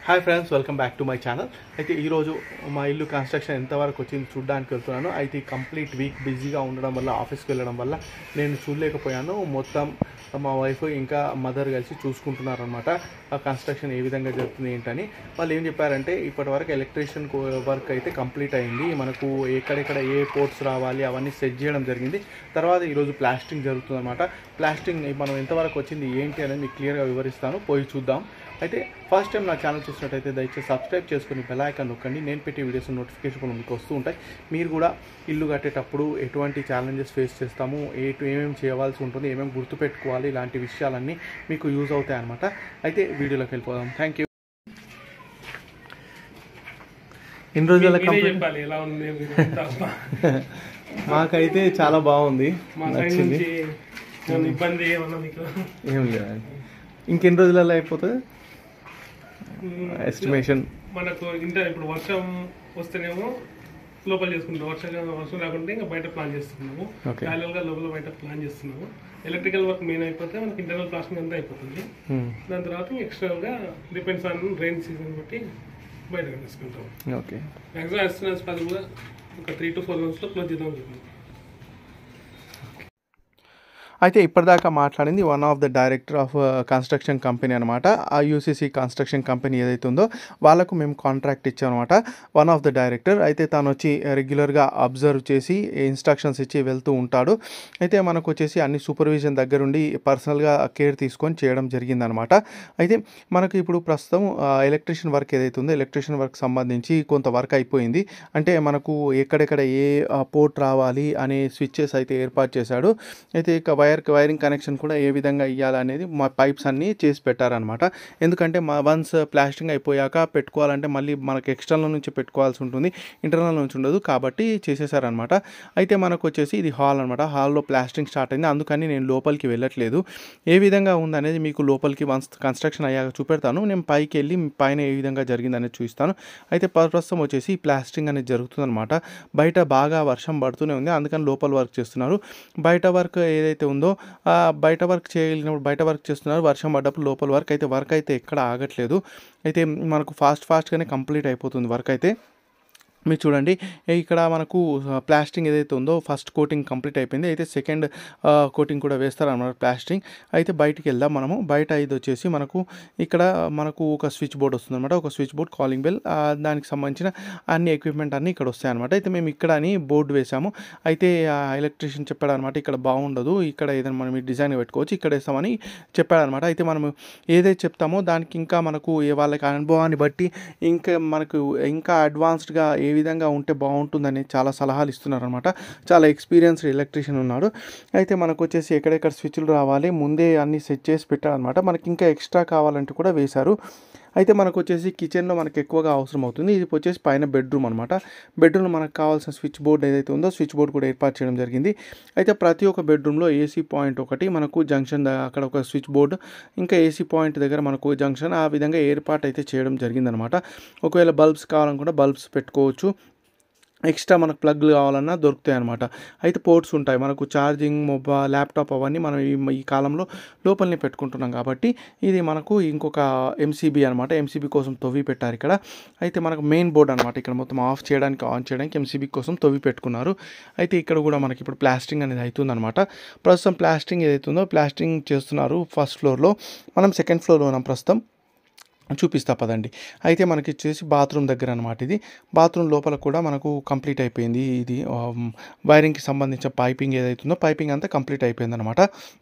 Hi friends welcome back to my channel అయితే ఈరోజు మా ఇల్లు కన్స్ట్రక్షన్ ఎంతవరకు వచ్చింది చూడడానికి వెళ్తున్నాను అయితే ఈ కంప్లీట్ వీక్ బిజీగా ఉండడం వల్ల ఆఫీస్కి వెళ్ళడం వల్ల నేను చూడలేకపోయాను మొత్తం మా వైఫ్ ఇంకా మదర్ కలిసి చూసుకుంటున్నారనమాట ఆ కన్స్ట్రక్షన్ ఏ విధంగా జరుగుతుంది ఏంటని వాళ్ళు ఏం చెప్పారంటే ఇప్పటి వరకు ఎలక్ట్రీషియన్ వర్క్ అయితే కంప్లీట్ అయింది మనకు ఎక్కడెక్కడ ఏ పోర్ట్స్ రావాలి అవన్నీ సెట్ చేయడం జరిగింది తర్వాత ఈరోజు ప్లాస్టింగ్ జరుగుతుంది అనమాట ప్లాస్టింగ్ మనం ఎంతవరకు వచ్చింది ఏంటి అనేది మీకు క్లియర్గా వివరిస్తాను పోయి చూద్దాం అయితే ఫస్ట్ టైం నా ఛానల్ చూసినట్టయితే దయచేసి సబ్స్క్రైబ్ చేసుకుని బెల్ ఐకాన్ నొక్కండి నేను పెట్టే వీడియోస్ నోటిఫికేషన్ మీకు వస్తూ ఉంటాయి మీరు కూడా ఇల్లు కట్టేటప్పుడు ఎటువంటి ఛాలెంజెస్ ఫేస్ చేస్తాము ఏ ఏమేమి చేయవలసి ఉంటుంది ఏమేమి గుర్తుపెట్టుకోవాలి ఇలాంటి విషయాలన్నీ మీకు యూజ్ అవుతాయి అనమాట అయితే వీడియోలోకి వెళ్ళిపోదాం థ్యాంక్ యూ ఇన్ని రోజుల మీరే కంప్లీట్ చెప్పాలి ఎలా ఉంది మీరు అంతా. మాకైతే చాలా బాగుంది మా సైడ్ నచ్చింది నుంచి ఏమైనా ఇబ్బంది ఏమన్నా మీకు ఏం లేదండి ఇంకెన్ని రోజులలో అయిపోతుంది ఎస్టిమేషన్ మనకు ఇంటర్ ఇప్పుడు వర్షం వస్తేనేమో లోపల చేసుకుంటాం వర్షం వర్షం రాకుంటే ఇంకా బయట ప్లాన్ చేస్తున్నాము Okay. ప్యారల్ గా లోపల బయట ప్లాన్ చేస్తున్నాము ఎలక్ట్రికల్ వర్క్ మెయిన్ అయిపోతే మనకి ఇంటర్నల్ ప్లాస్టింగ్ అంతా అయిపోతుంది దాని తర్వాత ఎక్స్టర్నల్ గా డిపెండ్స్ ఆన్ రెయిన్ సీజన్ బట్టి బయట తీసుకుంటాం ఓకే మాక్సిమం ఎస్టిమేట్స్ పది కూడా ఒక త్రీ టు ఫోర్ మంత్స్ లో క్లోజ్ చేద్దాం అనుకుంటున్నాం. అయితే ఇప్పటిదాకా మాట్లాడింది one of the director of construction company అనమాట ఆ యూసీసీ కన్స్ట్రక్షన్ కంపెనీ ఏదైతే ఉందో వాళ్ళకు మేము కాంట్రాక్ట్ ఇచ్చామన్నమాట వన్ ఆఫ్ ద డైరెక్టర్ అయితే తను వచ్చి రెగ్యులర్గా అబ్జర్వ్ చేసి ఇన్స్ట్రక్షన్స్ ఇచ్చి వెళ్తూ ఉంటాడు అయితే మనకు వచ్చేసి అన్ని సూపర్విజన్ దగ్గరుండి పర్సనల్గా కేర్ తీసుకొని చేయడం జరిగిందనమాట అయితే మనకు ఇప్పుడు ప్రస్తుతం ఎలక్ట్రీషియన్ వర్క్ ఏదైతే ఉందో ఎలక్ట్రీషియన్ వర్క్ సంబంధించి కొంత వర్క్ అయిపోయింది అంటే మనకు ఎక్కడెక్కడ ఏ పోర్ట్ రావాలి అనే స్విచ్చెస్ అయితే ఏర్పాటు చేశాడు అయితే ఇక వైర్ వైరింగ్ కనెక్షన్ కూడా ఏ విధంగా ఇవ్వాలనేది మా పైప్స్ అన్నీ చేసి పెట్టారనమాట ఎందుకంటే మా వన్స్ ప్లాస్టింగ్ అయిపోయాక పెట్టుకోవాలంటే మళ్ళీ మనకి ఎక్స్టర్నల్ నుంచి పెట్టుకోవాల్సి ఉంటుంది ఇంటర్నల్ నుంచి ఉండదు కాబట్టి చేసేసారనమాట అయితే మనకు వచ్చేసి ఇది హాల్ అనమాట హాల్లో ప్లాస్టింగ్ స్టార్ట్ అయింది అందుకని నేను లోపలికి వెళ్ళట్లేదు ఏ విధంగా ఉందనేది మీకు లోపలికి వన్స్ కన్స్ట్రక్షన్ అయ్యాక చూపెడతాను నేను పైకి వెళ్ళి పైన ఏ విధంగా జరిగిందనేది చూపిస్తాను అయితే ప్రస్తుతం వచ్చేసి ప్లాస్టింగ్ అనేది జరుగుతుందన్నమాట బయట బాగా వర్షం పడుతూనే ఉంది అందుకని లోపల వర్క్ చేస్తున్నారు బయట వర్క్ ఏదైతే ఉందో ఆ బయట వర్క్ చేయగలిగినప్పుడు బయట వర్క్ చేస్తున్నారు వర్షం పడ్డప్పుడు లోపల వర్క్ అయితే వర్క్ అయితే ఎక్కడ ఆగట్లేదు అయితే మనకు ఫాస్ట్ ఫాస్ట్గానే కంప్లీట్ అయిపోతుంది వర్క్ అయితే మీరు చూడండి ఇక్కడ మనకు ప్లాస్టింగ్ ఏదైతే ఉందో ఫస్ట్ కోటింగ్ కంప్లీట్ అయిపోయింది అయితే సెకండ్ కోటింగ్ కూడా వేస్తారన్నమాట ప్లాస్టింగ్ అయితే బయటికి వెళ్దాం మనము బయట ఇది వచ్చేసి మనకు ఇక్కడ మనకు ఒక స్విచ్ బోర్డ్ వస్తుంది అనమాట ఒక స్విచ్ బోర్డ్ కాలింగ్ బెల్ దానికి సంబంధించిన అన్ని ఎక్విప్మెంట్ అన్నీ ఇక్కడ వస్తాయి అనమాట అయితే మేము ఇక్కడ అని బోర్డు వేసాము అయితే ఎలక్ట్రీషియన్ చెప్పాడు అనమాట ఇక్కడ బాగుండదు ఇక్కడ ఏదైనా మనం ఈ డిజైన్ పెట్టుకోవచ్చు ఇక్కడ వేస్తామని చెప్పాడనమాట అయితే మనం ఏదైతే చెప్తామో దానికి ఇంకా మనకు ఏ వాళ్ళకి అనుభవాన్ని బట్టి ఇంకా మనకు ఇంకా అడ్వాన్స్డ్గా ఏ విధంగా ఉంటే బాగుంటుందని చాలా సలహాలు ఇస్తున్నారనమాట చాలా ఎక్స్పీరియన్స్డ్ ఎలక్ట్రీషియన్ ఉన్నాడు అయితే మనకు వచ్చేసి ఎక్కడెక్కడ స్విచ్లు రావాలి ముందే అన్ని సెట్ చేసి పెట్టారనమాట మనకి ఇంకా ఎక్స్ట్రా కావాలంటే కూడా వేశారు అయితే మనకు వచ్చేసి కిచెన్లో మనకు ఎక్కువగా అవసరం అవుతుంది ఇది వచ్చేసి పైన బెడ్రూమ్ అనమాట బెడ్రూమ్లో మనకు కావాల్సిన స్విచ్ బోర్డ్ ఏదైతే ఉందో స్విచ్ బోర్డ్ కూడా ఏర్పాటు చేయడం జరిగింది అయితే ప్రతి ఒక్క బెడ్రూమ్లో ఏసీ పాయింట్ ఒకటి మనకు జంక్షన్ ద- అక్కడ ఒక స్విచ్ బోర్డు ఇంకా ఏసీ పాయింట్ దగ్గర మనకు జంక్షన్ ఆ విధంగా ఏర్పాటు అయితే చేయడం జరిగిందనమాట ఒకవేళ బల్బ్స్ కావాలనుకుంటే బల్బ్స్ పెట్టుకోవచ్చు ఎక్స్ట్రా మనకు ప్లగ్లు కావాలన్నా దొరుకుతాయి అనమాట అయితే పోర్ట్స్ ఉంటాయి మనకు ఛార్జింగ్ మొబైల్ ల్యాప్టాప్ అవన్నీ మనం ఈ ఈ కాలంలో లోపలనే పెట్టుకుంటున్నాం కాబట్టి ఇది మనకు ఇంకొక ఎంసీబీ అనమాట ఎంసీబీ కోసం తవ్వి పెట్టారు ఇక్కడ అయితే మనకు మెయిన్ బోర్డ్ అనమాట ఇక్కడ మొత్తం ఆఫ్ చేయడానికి ఆన్ చేయడానికి ఎంసీబీ కోసం తవ్వి పెట్టుకున్నారు అయితే ఇక్కడ కూడా మనకి ఇప్పుడు ప్లాస్టింగ్ అనేది అవుతుందన్నమాట ప్రస్తుతం ప్లాస్టింగ్ ఏదైతుందో ప్లాస్టింగ్ చేస్తున్నారు ఫస్ట్ ఫ్లోర్లో మనం సెకండ్ ఫ్లోర్లో ఉన్నాం ప్రస్తుతం చూపిస్తా పదండి అయితే మనకి వచ్చేసి బాత్రూమ్ దగ్గర అనమాట ఇది బాత్రూమ్ లోపల కూడా మనకు కంప్లీట్ అయిపోయింది ఇది వైరింగ్కి సంబంధించిన పైపింగ్ ఏదైతుందో పైపింగ్ అంతా కంప్లీట్ అయిపోయింది అనమాట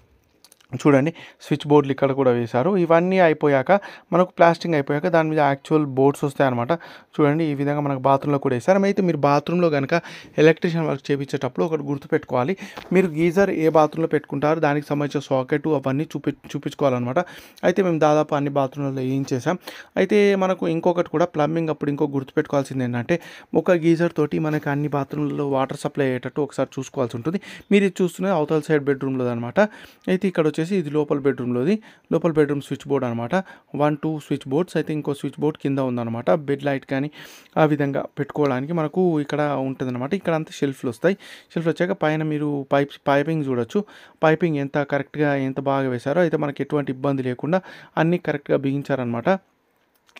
చూడండి స్విచ్ బోర్డులు ఇక్కడ కూడా వేశారు ఇవన్నీ అయిపోయాక మనకు ప్లాస్టింగ్ అయిపోయాక దాని మీద యాక్చువల్ బోర్డ్స్ వస్తాయన్నమాట చూడండి ఈ విధంగా మనకు బాత్రూంలో కూడా వేశారు అయితే మీరు బాత్రూంలో కనుక ఎలక్ట్రీషియన్ వర్క్ చేయించేటప్పుడు ఒకటి గుర్తుపెట్టుకోవాలి మీరు గీజర్ ఏ బాత్రూంలో పెట్టుకుంటారో దానికి సంబంధించిన సాకెట్ అవన్నీ చూపి చూపించుకోవాలన్నమాట అయితే మేము దాదాపు అన్ని బాత్రూంలలో ఏం చేసాం అయితే మనకు ఇంకొకటి కూడా ప్లంబింగ్ అప్పుడు ఇంకో గుర్తుపెట్టుకోవాల్సింది ఏంటంటే ఒక గీజర్ తోటి మనకి అన్ని బాత్రూంలలో వాటర్ సప్లై అయ్యేటట్టు ఒకసారి చూసుకోవాల్సి ఉంటుంది మీరు ఇది చూస్తున్నది అవతల సైడ్ బెడ్రూమ్లో అనమాట అయితే ఇక్కడ వచ్చేసి ఇది లోపల బెడ్రూమ్లోది లోపల బెడ్రూమ్ స్విచ్ బోర్డ్ అనమాట వన్ టూ స్విచ్ బోర్డ్స్ అయితే ఇంకో స్విచ్ బోర్డ్ కింద ఉందన్నమాట బెడ్ లైట్ కానీ ఆ విధంగా పెట్టుకోవడానికి మనకు ఇక్కడ ఉంటుందన్నమాట ఇక్కడ అంతా షెల్ఫ్లు వస్తాయి షెల్ఫ్ వచ్చాక పైన మీరు పైప్ పైపింగ్ చూడొచ్చు పైపింగ్ ఎంత కరెక్ట్గా ఎంత బాగా వేశారో అయితే మనకి ఎటువంటి ఇబ్బంది లేకుండా అన్నీ కరెక్ట్గా బిగించారనమాట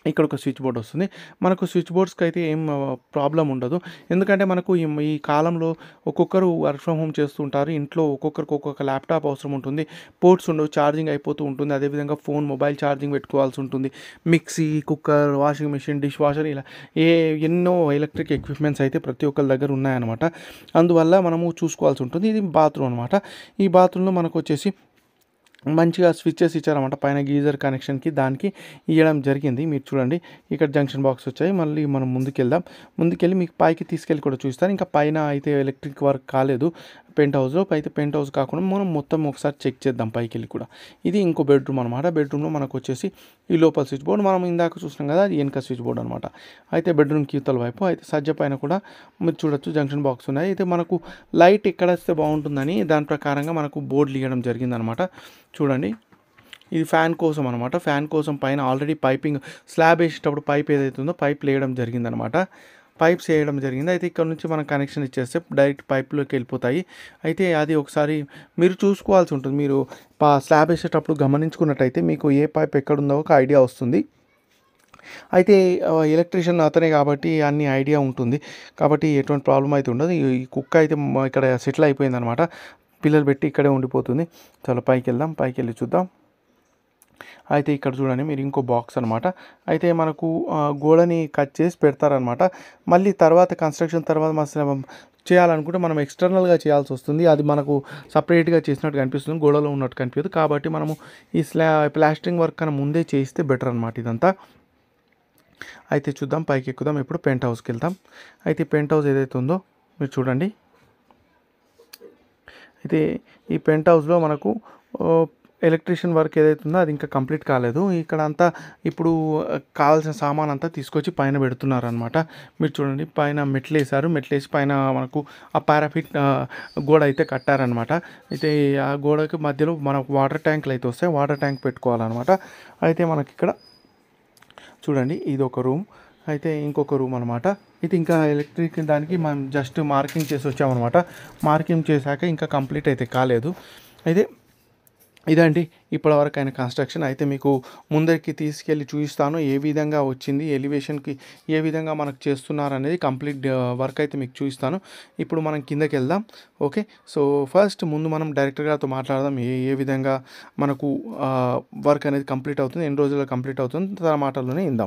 ఇక్కడ ఒక స్విచ్ బోర్డ్ వస్తుంది మనకు స్విచ్ బోర్డ్స్కి అయితే ఏం ప్రాబ్లం ఉండదు ఎందుకంటే మనకు ఈ ఈ కాలంలో ఒక్కొక్కరు వర్క్ ఫ్రమ్ హోమ్ చేస్తుంటారు ఇంట్లో ఒక్కొక్కరికి ఒక్కొక్క ల్యాప్టాప్ అవసరం ఉంటుంది పోర్ట్స్ ఉండవు ఛార్జింగ్ అయిపోతూ ఉంటుంది అదేవిధంగా ఫోన్ మొబైల్ ఛార్జింగ్ పెట్టుకోవాల్సి ఉంటుంది mixie cooker washing machine dish washer ఇలా ఏ ఎన్నో ఎలక్ట్రిక్ ఎక్విప్మెంట్స్ అయితే ప్రతి ఒక్కరి దగ్గర ఉన్నాయన్నమాట అందువల్ల మనము చూసుకోవాల్సి ఉంటుంది ఇది బాత్రూమ్ అనమాట ఈ బాత్రూంలో మనకు వచ్చేసి మంచిగా స్విచ్చెస్ ఇచ్చారన్నమాట పైన గీజర్ కనెక్షన్కి దానికి ఇవ్వడం జరిగింది మీరు చూడండి ఇక్కడ జంక్షన్ బాక్స్ వచ్చాయి మళ్ళీ మనం ముందుకెళ్దాం ముందుకెళ్ళి మీకు పైకి తీసుకెళ్ళి కూడా చూస్తాను ఇంకా పైన అయితే ఎలక్ట్రిక్ వర్క్ కాలేదు పెంట్ హౌస్లో అయితే పెంట్ హౌస్ కాకుండా మనం మొత్తం ఒకసారి చెక్ చేద్దాం పైకి వెళ్ళి కూడా ఇది ఇంకో బెడ్రూమ్ అనమాట బెడ్రూమ్లో మనకు వచ్చేసి ఈ లోపల స్విచ్ బోర్డ్ మనం ఇందాక చూసినాం కదా అది వెనక స్విచ్ బోర్డ్ అనమాట అయితే బెడ్రూమ్ కీతల వైపు అయితే సజ్జ పైన కూడా మీరు చూడొచ్చు జంక్షన్ బాక్స్ ఉన్నాయి అయితే మనకు లైట్ ఎక్కడ వస్తే బాగుంటుందని దాని ప్రకారంగా మనకు బోర్డులు ఇవ్వడం జరిగిందనమాట చూడండి ఇది ఫ్యాన్ కోసం అనమాట ఫ్యాన్ కోసం పైన ఆల్రెడీ పైపింగ్ స్లాబ్ వేసేటప్పుడు పైప్ ఏదైతుందో పైప్ లేయడం జరిగిందనమాట పైప్స్ వేయడం జరిగింది అయితే ఇక్కడ నుంచి మనం కనెక్షన్ ఇచ్చేస్తే డైరెక్ట్ పైప్లోకి వెళ్ళిపోతాయి అయితే అది ఒకసారి మీరు చూసుకోవాల్సి ఉంటుంది మీరు పా స్లాబ్ వేసేటప్పుడు గమనించుకున్నట్టయితే మీకు ఏ పైప్ ఎక్కడుందో ఒక ఐడియా వస్తుంది అయితే ఎలక్ట్రీషియన్ అతనే కాబట్టి అన్ని ఐడియా ఉంటుంది కాబట్టి ఎటువంటి ప్రాబ్లం అయితే ఉండదు ఈ ఈ కుక్క అయితే మ- ఇక్కడ సెటిల్ అయిపోయింది అనమాట పిల్లలు పెట్టి ఇక్కడే ఉండిపోతుంది చాలా పైకి వెళ్దాం పైకి వెళ్ళి చూద్దాం అయితే ఇక్కడ చూడండి మీరు ఇంకో బాక్స్ అనమాట అయితే మనకు ఆ, గోడని కట్ చేసి పెడతారనమాట మళ్ళీ తర్వాత కన్స్ట్రక్షన్ తర్వాత మనం చేయాలనుకుంటే మనం ఎక్స్టర్నల్గా చేయాల్సి వస్తుంది అది మనకు సపరేట్గా చేసినట్టు కనిపిస్తుంది గోడలో ఉన్నట్టు కనిపించదు కాబట్టి మనము ఈ స్లా ప్లాస్టరింగ్ వర్క్ కన్నా ముందే చేస్తే బెటర్ అనమాట ఇదంతా అయితే చూద్దాం పైకి ఎక్కుదాం ఇప్పుడు పెంట్ హౌస్కి వెళ్దాం అయితే పెంట్ హౌస్ ఏదైతే ఉందో మీరు చూడండి అయితే ఈ పెంట్ హౌస్లో మనకు ఎలక్ట్రీషియన్ వర్క్ ఏదైతే ఉందో అది ఇంకా కంప్లీట్ కాలేదు ఇక్కడ అంతా ఇప్పుడు ఆ, కావాల్సిన సామాన్ అంతా తీసుకొచ్చి పైన పెడుతున్నారు అనమాట మీరు చూడండి పైన మెట్లు వేసారు మెట్లు వేసి పైన మనకు ఆ పారాఫిట్ ఆ, గోడ అయితే కట్టారనమాట అయితే ఆ గోడకి మధ్యలో మనకు వాటర్ ట్యాంకులు అయితే వస్తాయి వాటర్ ట్యాంక్ పెట్టుకోవాలన్నమాట అయితే మనకి ఇక్కడ చూడండి ఇది ఒక రూమ్ అయితే ఇంకొక రూమ్ అనమాట ఇది ఇంకా ఎలక్ట్రిక్ దానికి మనం జస్ట్ మార్కింగ్ చేసి వచ్చామన్నమాట మార్కింగ్ చేశాక ఇంకా కంప్లీట్ అయితే కాలేదు అయితే ఇదండి ఇప్పటివరకు అయిన కన్స్ట్రక్షన్ అయితే మీకు ముందరికి తీసుకెళ్ళి చూపిస్తాను ఏ విధంగా వచ్చింది ఎలివేషన్కి ఏ విధంగా మనకు చేస్తున్నారు అనేది కంప్లీట్ వర్క్ అయితే మీకు చూపిస్తాను ఇప్పుడు మనం కిందకి వెళ్దాం ఓకే సో ఫస్ట్ ముందు మనం డైరెక్టర్ గారితో మాట్లాడదాం ఏ ఏ విధంగా మనకు వర్క్ అనేది కంప్లీట్ అవుతుంది ఎన్ని రోజుల్లో కంప్లీట్ అవుతుంది తన మాటల్లోనే ఇందాం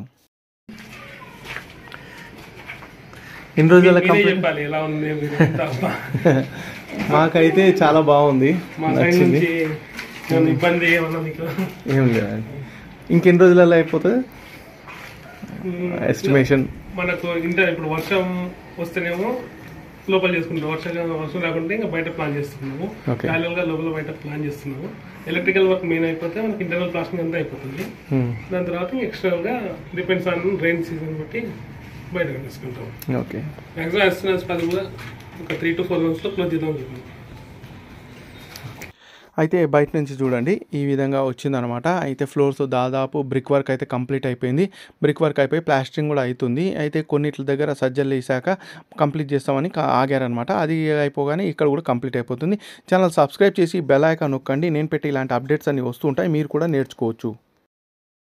ఎన్ని రోజుల మీరే కంప్లీట్ చెప్పాలి ఎలా ఉంది మీరు తప్ప. మాకైతే చాలా బాగుంది మా సైడ్ నుంచి ఏమైనా ఇబ్బంది ఏమన్నా మీకు ఏం లేదండి ఇంకెన్ని రోజులలో అయిపోతుంది ఎస్టిమేషన్ మనకు ఇంత ఇప్పుడు వర్షం వస్తేనేమో లోపల చేసుకుంటాం వర్షం వర్షం రాకుంటే ఇంకా బయట ప్లాన్ చేస్తున్నాము Okay. గా లోపల బయట ప్లాన్ చేస్తున్నాము ఎలక్ట్రికల్ వర్క్ మెయిన్ అయిపోతే మనకి ఇంటర్నల్ ప్లాస్టింగ్ అంతా అయిపోతుంది దాని తర్వాత ఎక్స్టర్నల్ గా డిపెండ్స్ ఆన్ రెయిన్ సీజన్ బట్టి బయట తీసుకుంటాం ఓకే మాక్సిమం ఎస్టిమేట్స్ పది కూడా ఒక త్రీ టు ఫోర్ మంత్స్ లో క్లోజ్ చేద్దాం అనుకుంటున్నాం. అయితే బయట నుంచి చూడండి ఈ విధంగా వచ్చిందనమాట అయితే ఫ్లోర్స్ దాదాపు బ్రిక్ వర్క్ అయితే కంప్లీట్ అయిపోయింది బ్రిక్ వర్క్ అయిపోయి ప్లాస్టింగ్ కూడా అవుతుంది అయితే కొన్నిట్ల దగ్గర సజ్జలు వేసాక కంప్లీట్ చేస్తామని కా- ఆగారనమాట అది అయిపోగానే ఇక్కడ కూడా కంప్లీట్ అయిపోతుంది ఛానల్ సబ్స్క్రైబ్ చేసి బెల్ ఐకాన్ నొక్కండి నేను పెట్టి ఇలాంటి అప్డేట్స్ అన్ని వస్తుంటాయి మీరు కూడా నేర్చుకోవచ్చు